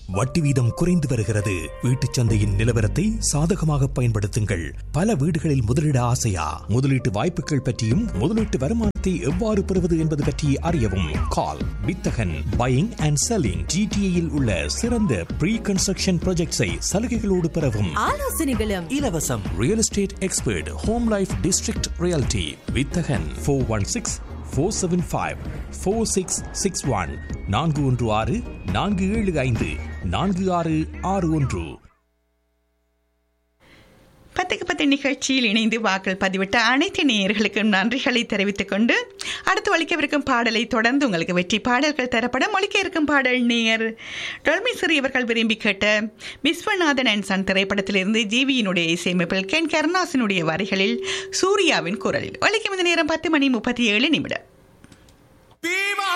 வட்டி வீதம் குறைந்து வருகிறது வீட்டுச் சந்தையின் நிலவரத்தை சாதகமாக பயன்படுத்துங்கள் பல வீடுகளில் முதலீட ஆசையா முதலீட்டு வாய்ப்புகள் பற்றியும் முதலீட்டு வருமானத்தை எவ்வாறு பெறுவது என்பது பற்றி அறியவும் கால் வித்தகன் பையிங் அண்ட் செல்லிங் ஜிடிஏயில் உள்ள சிறந்த ப்ரீ கன்ஸ்ட்ரக்ஷன் ப்ராஜெக்ட்ஸை சலுகைகளோடு பெறவும் ஆலோசனைகளும் இலவசம் real estate expert home life district reality வித்தகன் four one six four seven five four six six one நான்கு ஒன்று ஆறு நான்கு ஏழு ஐந்து நான்கு ஆறு ஆறு ஒன்று பத்துக்கு பத்து நிகழ்ச்சியில் இணைந்து வாக்கள் பதிவிட்ட அனைத்து நேயர்களுக்கும் நன்றிகளை தெரிவித்துக் கொண்டு அடுத்து ஒழிக்கவிருக்கும் பாடலை தொடர்ந்து உங்களுக்கு வெற்றி பாடல்கள் தரப்படும் ஒழிக்க இருக்கும் பாடல் நேயர் டொல்மி சிறியவர்கள் விரும்பி கேட்ட விஸ்வநாதன் அண்ட் சன் திரைப்படத்திலிருந்து ஜீவியினுடைய இசையமைப்பில் கென் கருணாசினுடைய வரிகளில் சூர்யாவின் குரலில் ஒழிக்கும் இந்த நேரம் பத்து மணி முப்பத்தி ஏழு நிமிடம் ¡Viva